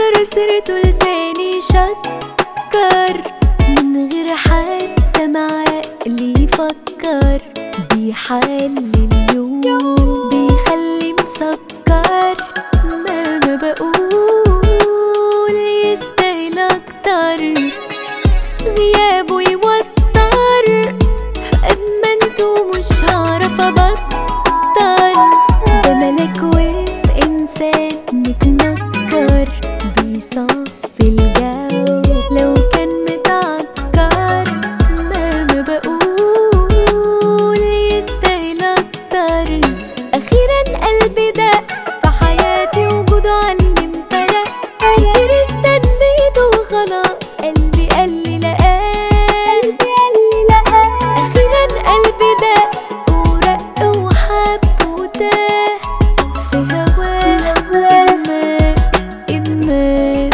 جرى سيرته لساني شكر من غير حتى ما عقلي يفكر بيحل اليوم بيخلي مسكر ما ما بقول يستاهل اكتر غيابه يوتر قد ما انتو مش هعرف ابطل ده ملك وفي انسان متنكر بيصفي الجو لو كان متعكر ما ما بقول يستاهل اكتر اخيرا قلبي دق في حياتي وجوده علم فرق كتير استنيت وخلاص قلبي قال لي لقاه اخيرا قلبي دق ورق وحب وتاه في هواه ادمان ادمان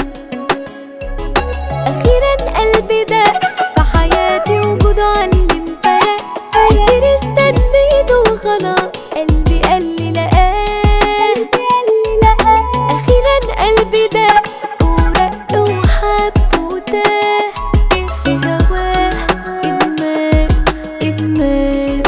اخيرا قلبي دق في حياتي وجوده علم فرق كتير استنيت وخلاص قلبي قال لي لقاه اخيرا قلبي دق ورق وحب وتاه في هواه ادمان ادمان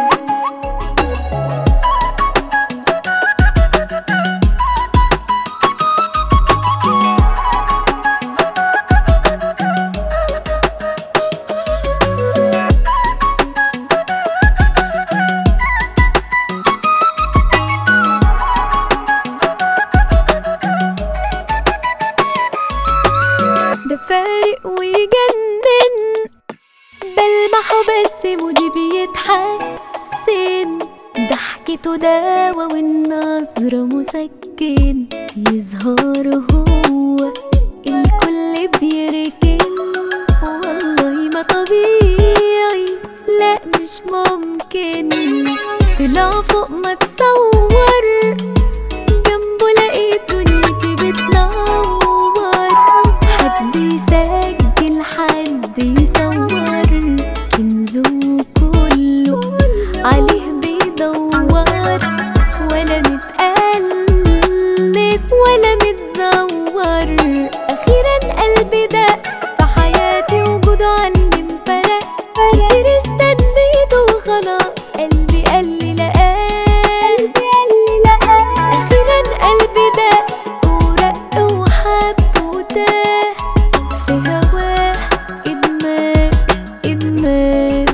ده فارق ويجنن بلمحه بس مودي بيتحسن ضحكته دوا والنظرة مسكن يظهر هو الكل بيركن والله ما طبيعي لا مش ممكن طلع فوق ما تصور جنبه لقيت دنيتي بتنور حد يسجل حد يصور كنزه كله عليه بيدور ولا متقلب ولا متزور اخيرا قلبي دق في حياتي وجوده علم فرق كتير استنيت وخلاص قلبي قال لي لقاه اخيرا قلبي دق ورق وحب وتاه في هواه ادمان ادمان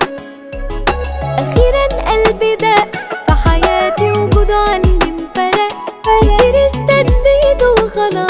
اخيرا قلبي دق في حياتي وجوده علم فرق كتير استنيت وخلاص